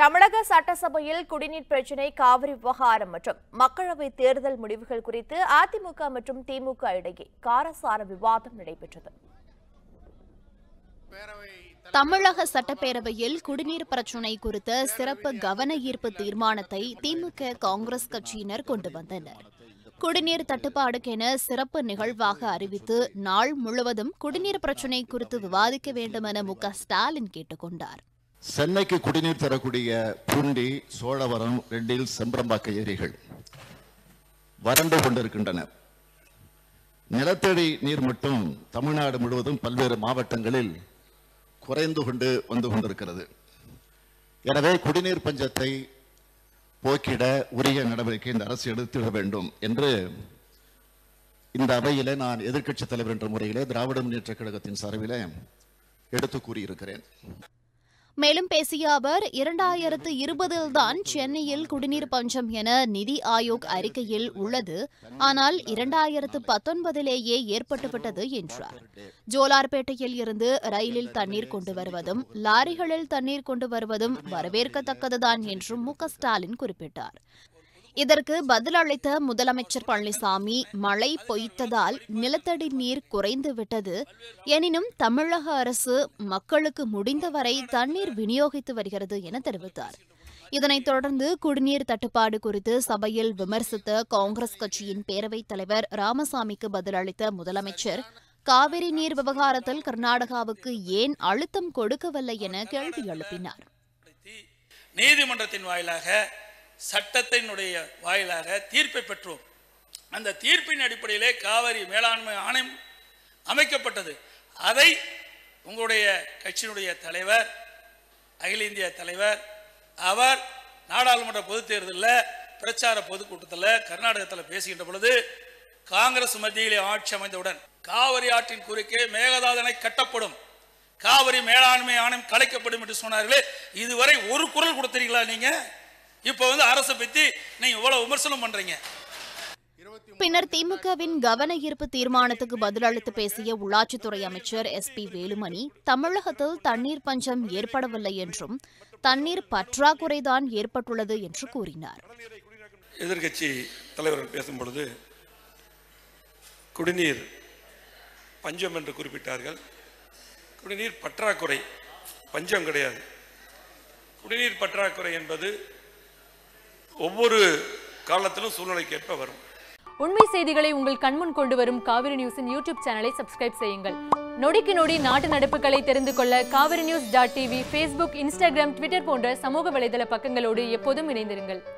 தமிழக சட்டசபையில் குடிநீர் பிரச்சினை காவிரி விவகாரம் மற்றும் மக்களவை தேர்தல் முடிவுகள் குறித்து அதிமுக மற்றும் திமுக இடையே காரசார விவாதம் நடைபெற்றது தமிழக சட்டப்பேரவையில் குடிநீர் பிரச்சினை குறித்த சிறப்பு கவன ஈர்ப்பு தீர்மானத்தை திமுக காங்கிரஸ் கட்சியினர் கொண்டு வந்தனர் குடிநீர் தட்டுப்பாடுக்கென சிறப்பு நிகழ்வாக அறிவித்து நாள் முழுவதும் குடிநீர் பிரச்சினை குறித்து விவாதிக்க வேண்டும் என மு க ஸ்டாலின் கேட்டுக்கொண்டார் சென்னைக்கு குடிநீர் தரக்கூடிய பூண்டி சோழவரம் ரெண்டில் செம்பரம்பாக்க ஏரிகள் வறண்டு கொண்டிருக்கின்றன நிலத்தடி நீர் மட்டும் தமிழ்நாடு முழுவதும் பல்வேறு மாவட்டங்களில் குறைந்து கொண்டு வந்து கொண்டிருக்கிறது எனவே குடிநீர் பஞ்சத்தை போக்கிட உரிய நடவடிக்கை இந்த அரசு எடுத்திட வேண்டும் என்று இந்த அவையிலே நான் எதிர்க்கட்சித் தலைவர் என்ற முறையிலே திராவிட முன்னேற்றக் கழகத்தின் சார்பிலே எடுத்து கூறியிருக்கிறேன் மேலும் பேசிய அவர் இரண்டாயிரத்து இருபதில்தான் சென்னையில் குடிநீர் பஞ்சம் என நிதி ஆயோக் அறிக்கையில் உள்ளது ஆனால் இரண்டாயிரத்து பத்தொன்பதிலேயே ஏற்பட்டுவிட்டது என்றார் ஜோலார்பேட்டையில் இருந்து ரயிலில் தண்ணீர் கொண்டு வருவதும் லாரிகளில் தண்ணீர் கொண்டு வருவதும் வரவேற்கத்தக்கதுதான் என்றும் மு க ஸ்டாலின் குறிப்பிட்டார் இதற்கு பதிலளித்த முதலமைச்சர் பழனிசாமி மழை பொய்த்ததால் நிலத்தடி நீர் குறைந்து விட்டது எனினும் தமிழக அரசு மக்களுக்கு முடிந்தவரை தண்ணீர் விநியோகித்து வருகிறது என தெரிவித்தார் இதனைத் தொடர்ந்து குடிநீர் தட்டுப்பாடு குறித்து சபையில் விமர்சித்த காங்கிரஸ் கட்சியின் பேரவைத் தலைவர் ராமசாமிக்கு பதிலளித்த முதலமைச்சர் காவிரி நீர் விவகாரத்தில் கர்நாடகாவுக்கு ஏன் அழுத்தம் கொடுக்கவில்லை என கேள்வி எழுப்பினார் நீதிமன்றத்தின் வாயிலாக சட்டத்தினுடைய வாயிலாக தீர்ப்பை பெற்றோம் அந்த தீர்ப்பின் அடிப்படையிலே காவிரி மேலாண்மை ஆணையம் அமைக்கப்பட்டது அதை உங்களுடைய கட்சியினுடைய தலைவர் அகில இந்திய தலைவர் அவர் நாடாளுமன்ற பொதுத் தேர்தலில் பிரச்சார பொதுக்கூட்டத்தில் கர்நாடகத்தில் பேசுகின்ற பொழுது காங்கிரஸ் மத்தியிலே ஆட்சி அமைந்தவுடன் காவிரி ஆற்றின் குறுக்கே மேகதாதனை கட்டப்படும் காவிரி மேலாண்மை ஆணையம் கலைக்கப்படும் என்று சொன்னார்களே இதுவரை ஒரு குரல் கொடுத்தீங்களா நீங்க இப்போ வந்து அரசை பத்தி நீங்க இவ்வளவு விமர்சனம் பண்றீங்க பின்னர் திமுகவின் கவன ஈர்ப்பு தீர்மானத்துக்கு பதிலளித்து பேசிய உள்ளாட்சித்துறை அமைச்சர் எஸ் பி வேலுமணி தமிழகத்தில் தண்ணீர் பஞ்சம் ஏற்படவில்லை என்றும் தண்ணீர் பற்றாக்குறைதான் ஏற்பட்டுள்ளது என்று கூறினார் எதிர்க்கட்சி தலைவர்கள் பேசும் பொழுது குடிநீர் பஞ்சம் என்று குறிப்பிட்டார்கள் குடிநீர் பற்றாக்குறை பஞ்சம் கிடையாது குடிநீர் பற்றாக்குறை என்பது ஒவ்வொரு காலத்திலும் சூழ்நிலைக்கேற்ப வரும் உண்மை செய்திகளை உங்கள் கண்முன் கொண்டு வரும் காவிரி நியூஸின் யூடியூப் சேனலை சப்ஸ்கிரைப் செய்யுங்கள் நொடிக்கு நொடி நாட்டு நடப்புகளை தெரிந்து கொள்ள Kaveri news dot TV Facebook Instagram Twitter போன்ற சமூக வலைதள பக்கங்களோடு எப்போதும் இணைந்திருங்கள்